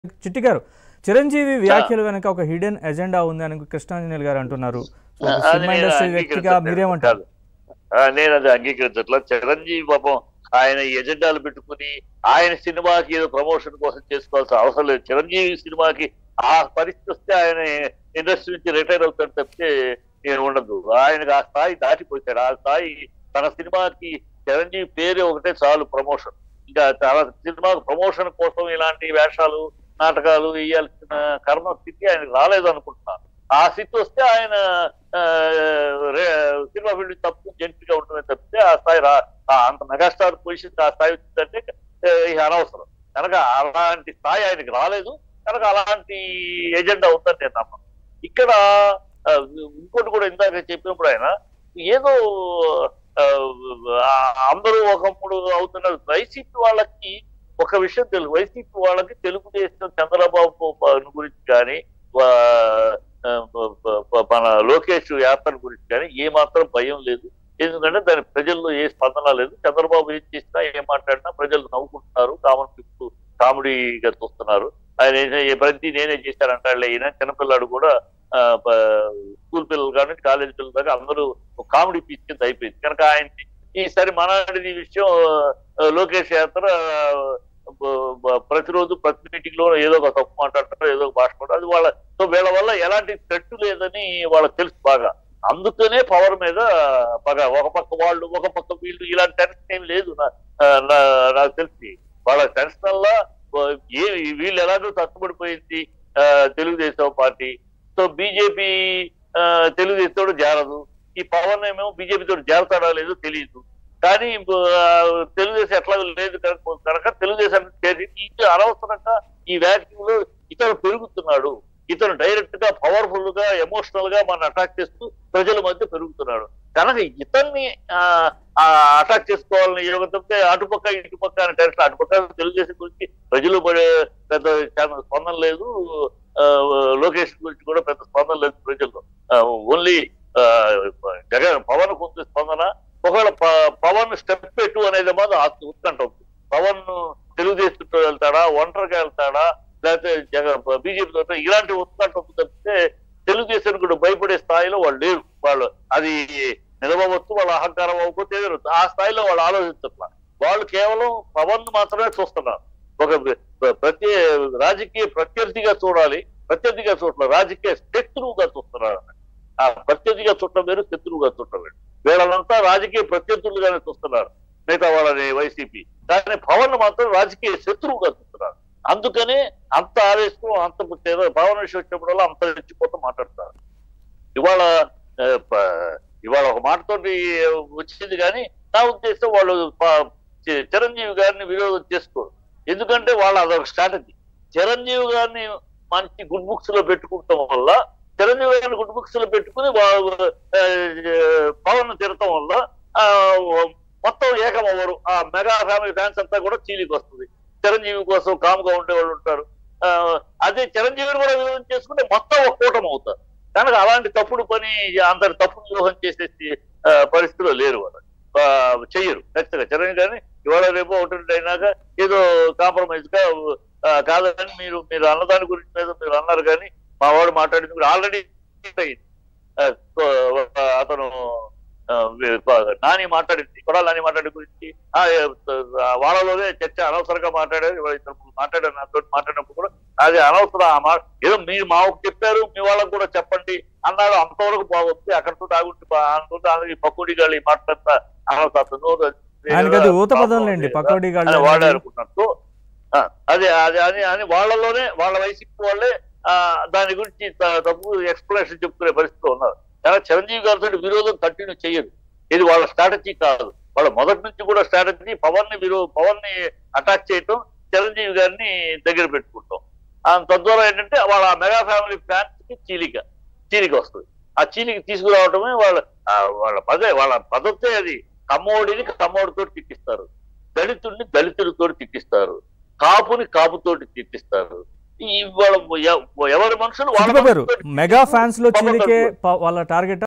చిట్టి గారు చిరంజీవి వ్యాఖ్యలు వెనక ఒక హిడెన్ ఎజెండా ఉంది అని కృష్ణాంజనేయులు గారు అంటున్నారు సో ఒక అది సినిమా నేను ఇండస్ట్రీ వ్యక్తిగా అంగీకరించట్లేదు. మీరేమంటారు కాదు. ఆ, నేను అది అంగీకరించట్లా చిరంజీవి పాపం ఆయన ఎజెండాలు పెట్టుకుని ఆయన సినిమాకి ఏదో ప్రమోషన్ కోసం చేసుకోవాల్సిన అవసరం లేదు చిరంజీవి సినిమాకి ఆ పరిస్థితి వస్తే ఆయన ఇండస్ట్రీ నుంచి రిటైర్ అవుతాడు తప్పితే నేను ఉండదు ఆయనకు ఆ స్థాయి దాటిపోతాడు ఆ స్థాయి తన సినిమాకి చిరంజీవి పేరే ఒకటే చాలు ప్రమోషన్ ఇంకా తన సినిమాకు ప్రమోషన్ కోసం ఇలాంటి వేషాలు నాటకాలు వేయాల్సిన కర్మ స్థితి ఆయనకు రాలేదు అనుకుంటున్నాను ఆ స్థితి వస్తే ఆయన ఆ, రే- సినిమా ఫీల్డ్ తప్పు జంటిగా ఉంటుంది తప్పితే ఆ స్థాయి రా ఆ అంత మెగాస్టార్ పొజిషన్ ఆ స్థాయి వచ్చిందంటే ఏ, ఇక అనవసరం కనుక అలాంటి స్థాయి ఆయనకి రాలేదు కనుక అలాంటి ఎజెండా ఉందని నేను నమ్మను ఇక్కడ ఆ, ఇంకోటి కూడా ఇందాక చెప్పినప్పుడు ఆయన ఏదో ఆ, ఆ, అందరూ ఒకప్పుడు అవుతున్నారు వైసీపీ వాళ్ళకి ఒక విషయం తెలుసు వైసీపీ వాళ్ళకి తెలుగుదేశం చంద్రబాబు ప- గురించి కానీ వా- ఆ, ప- ప- ప- మన లోకేష్ యాత్ర గురించి కానీ ఏ మాత్రం భయం లేదు ఎందుకంటే దాని ప్రజల్లో ఏ స్పందన లేదు చంద్రబాబు ఏం చేసినా ఏం మాట్లాడినా ప్రజలు నవ్వుకుంటున్నారు కామన్ పీపుల్ కామెడీగా చూస్తున్నారు ఆయన ఏ- ఏ ప్రతి నేనే చేశానంటాడులే ఈయన చిన్నపిల్లాడు కూడా ఆ, ప- స్కూల్ పిల్లలు కానీ కాలేజ్ పిల్లలు దాకా అందరూ కామెడీ పీస్ కింద అయిపోయింది కనుక ఆయన ఈసారి మనాడిది విషయం ఆ, లోకేష్ యాత్ర బ- బ- ప్రతిరోజు ప్రతి మీటింగ్ లో ఏదో ఒక తప్పు మాట్లాడతారు ఏదో ఒక భాష మాట్లాడతారు అది వాళ్ళ సో వీళ్ళ వల్ల ఎలాంటి థ్రెట్ లేదని వాళ్ళకి తెలుసు బాగా అందుకనే పవర్ మీద పగ ఒక పక్క వాళ్ళు ఒక పక్క వీళ్ళు ఇలాంటి టెన్షన్ ఏం లేదు నా- ఆ, నా- నాకు తెలిసి వాళ్ళ టెన్షన్ వల్ల ఏ వీళ్ళు ఎలాగో తట్టుబడిపోయింది ఆ, తెలుగుదేశం పార్టీ సో బీజేపీ తెలుగుదేశంతో చేరదు ఈ పవన్ ఏమో బీజేపీతో చేరతాడా లేదో తెలియదు కానీ ఆ, తెలుగుదేశం ఎట్లా లేదు కనుక కనుక తెలుగుదేశం చేరి ఇది అనవసరంగా ఈ వ్యాఖ్యలు లో ఇతను పెరుగుతున్నాడు ఇతను డైరెక్ట్ గా పవర్ఫుల్ గా ఎమోషనల్ గా మన అటాక్ చేస్తూ ప్రజల మధ్య పెరుగుతున్నాడు కనుక ఇతన్ని అటాక్ చేసుకోవాలని యోగం తప్పితే అటుపక్క ఇటుపక్క అని టెన్షన్ అటుపక్క తెలుగుదేశం గురించి ప్రజలు పడే పెద్ద చాలా స్పందన లేదు ఆ, లోకేష్ గురించి కూడా పెద్ద స్పందన లేదు ప్రజల్లో ఓన్లీ జగన్ పవన్ కొంత స్పందన ఒకవేళ ప- పవన్ స్టెప్ పెట్టు అనేది మాత్రం ఆస్తి ఉత్కంఠ ఉంది పవన్ తెలుగుదేశంతో వెళ్తాడా ఒంటరిగా వెళ్తాడా లేకపోతే జగన్ బీజేపీతో ఇలాంటి ఉత్కంఠ ఉంది తప్పితే తెలుగుదేశం కూడా భయపడే స్థాయిలో వాళ్ళు లేరు వాళ్ళు అది నిలబవచ్చు వాళ్ళ అహంకారం అవ్వకపోతే ఏదో ఆ స్థాయిలో వాళ్ళు ఆలోచించట్లా వాళ్ళు కేవలం పవన్ మాత్రమే చూస్తున్నారు ఒక ప్ర- ప్రతి రాజకీయ ప్రత్యర్థిగా చూడాలి ప్రత్యర్థిగా చూడలేదు రాజకీయ శత్రువుగా చూస్తున్నారు ఆ ప్రత్యర్థిగా చూడటం వేరు శత్రువుగా చూడటం వేరు వీళ్ళంతా రాజకీయ ప్రత్యర్థులుగానే చూస్తున్నారు మిగతా వాళ్ళని వైసీపీ కానీ పవన్ మాత్రం రాజకీయ శత్రువుగా చూస్తున్నారు అందుకనే అంత ఆవేశం అంత ఏదో పవన్ విషయం వచ్చినప్పుడల్లా అంత రెచ్చిపోతూ మాట్లాడతారు ఇవాళ ఆ, ప- ఇవాళ ఒక మాటతోటి వచ్చింది కానీ నా ఉద్దేశం వాళ్ళు ప- చి- చిరంజీవి గారిని విరోధం చేసుకోరు ఎందుకంటే వాళ్ళ అదొక స్ట్రాటజీ చిరంజీవి గారిని మంచి గుడ్ బుక్స్ లో పెట్టుకుంటాం వల్ల చిరంజీవి గారిని గుడ్ బుక్స్ లో పెట్టుకుని వాళ్ళు ఆ, పవన్ తిరగటం వల్ల ఆ, మొత్తం ఏకమవ్వరు ఆ మెగా ఫ్యామిలీ ఫ్యాన్స్ అంతా కూడా చీలికి వస్తుంది చిరంజీవి కోసం కామ్గా ఉండే వాళ్ళు ఉంటారు ఆ, అదే చిరంజీవిని కూడా విరోధం చేసుకుంటే మొత్తం ఒక కూటమి అవుతారు కనుక అలాంటి తప్పుడు పని అందరి తప్పుడు వ్యూహం చేసేసి ఆ, పరిస్థితిలో లేరు వాళ్ళు ఆ, చెయ్యరు ఖచ్చితంగా చిరంజీవి గారిని ఇవాళ రేపు ఒకటి అయినాక ఏదో కాంప్రమైజ్ గా ఆ, కాదని మీరు మీరు అన్నదాని గురించి మీద మీరు అన్నారు కానీ మా వాడు మాట్లాడింది కూడా ఆల్రెడీ అతను ఆ, వీ- నాని మాట్లాడింది కొడాలి నాని మాట్లాడే గురించి ఆ, ఏ, ఆ, వాళ్ళలోనే చర్చ అనవసరంగా మాట్లాడారు ఇవాళ ఇద్దరు ముగ్గురు మాట్లాడారు నాతో మాట్లాడినప్పుడు కూడా అది అనవసరం ఆ మాట ఏదో మీరు మాకు చెప్పారు మీ వాళ్ళకు కూడా చెప్పండి అన్నారు అంతవరకు బాగుంది అక్కడితో తాగుంటే అనుకుంటే పకోడీ గాలి మాట్లాడతా అనవసరం నోరు ఆయనకి అది ఊత పదంలేండి పకోడీ గాళ్ళు అని అనేది. వాడే అనుకున్నట్టు ఆ, అదే అదే అని అని వాళ్ళలోనే వాళ్ళ వైసీపీ వాళ్ళే ఆ, దాని గురించి త- తప్పు ఎక్స్ప్లెనేషన్ చెప్పుకునే పరిస్థితిలో ఉన్నారు కానీ చిరంజీవి గారితో విరోధం కంటిన్యూ చేయదు ఇది వాళ్ళ స్ట్రాటజీ కాదు వాళ్ళ మొదటి నుంచి కూడా స్ట్రాటజీ పవన్ ని విరో పవన్ ని అటాక్ చేయటం చిరంజీవి గారిని దగ్గర పెట్టుకుంటాం ఆ, తద్వారా ఏంటంటే వాళ్ళ మెగా ఫ్యామిలీ ఫ్యాన్స్ కి చీలిక చీలిక వస్తుంది ఆ చీలిక తీసుకురావటమే వాళ్ళ ఆ, వాళ్ళ పదే వాళ్ళ పద్ధతే అది కమ్మోడిని కమ్మోడితో తిట్టిస్తారు దళితుడిని దళితుడితో తిట్టిస్తారు కాపుని కాపుతోటి తిట్టిస్తారు ఈ వాళ్ళ ఎ- ఎవరి మనుషులు వాళ్ళ చిట్టిబాబు గారు మనుషులతోటి మెగా ఫ్యాన్స్ లో పవన్ చీలికే కలుపుకోరు. ప- వాళ్ళ టార్గెట్